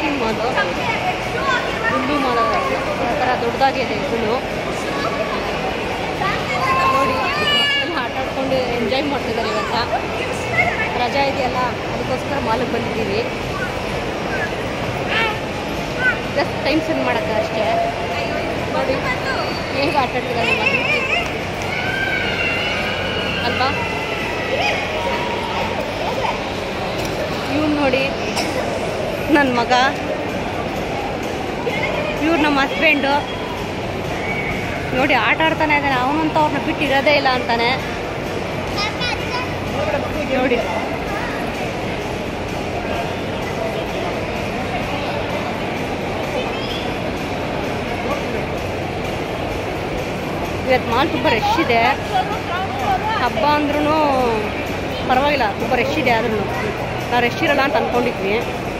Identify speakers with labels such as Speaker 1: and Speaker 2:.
Speaker 1: shopping ಮಾಲು ದುಂಡು mall ಆ ಥರ ದೊಡ್ಡದಾಗಿದೆ ಇದನ್ನು ನೋಡಿ ಎಲ್ಲ ಆಟ ಆಡ್ಕೊಂಡು ಎಂಜಾಯ್ ಮಾಡ್ತಿದ್ದಾರೆ ಇವತ್ತ ರಜಾ ಇದೆಯಲ್ಲ ಅದಕ್ಕೋಸ್ಕರ ಮಾಲಿಗೆ ಬಂದಿದ್ದೀವಿ ಜಸ್ಟ್ ಟೈಮ್ ಸ್ಪೆಂಡ್ ಮಾಡೋಕ್ಕೆ ಅಷ್ಟೇ ನೋಡಿ ಹೇಗೆ ಆಟ ಆಡ್ತಿದ್ದಾರೆ ಮಕ್ಕಳು ಅಲ್ವಾ ಇವ್ನು ನೋಡಿ ನನ್ನ ಮಗ ಇವ್ರು ನಮ್ಮ ಹಸ್ಬೆಂಡು ನೋಡಿ ಆಟ ಆಡ್ತಾನೆ ಇದ್ದಾನೆ ಅವನಂತ ಅವ್ರನ್ನ ಬಿಟ್ಟು ಇರೋದೇ ಇಲ್ಲ ಅಂತಾನೆ ನೋಡಿ ಇವತ್ತು ಮಾಲ್ ತುಂಬ ರಶ್ ಇದೆ ಹಬ್ಬ ಅಂದ್ರೂ ಪರವಾಗಿಲ್ಲ ತುಂಬ ರಶ್ ಇದೆ ಆದ್ರೂ ನಾವು ರಶ್ ಇರಲ್ಲ ಅಂತ ಅಂದ್ಕೊಂಡಿದ್ವಿ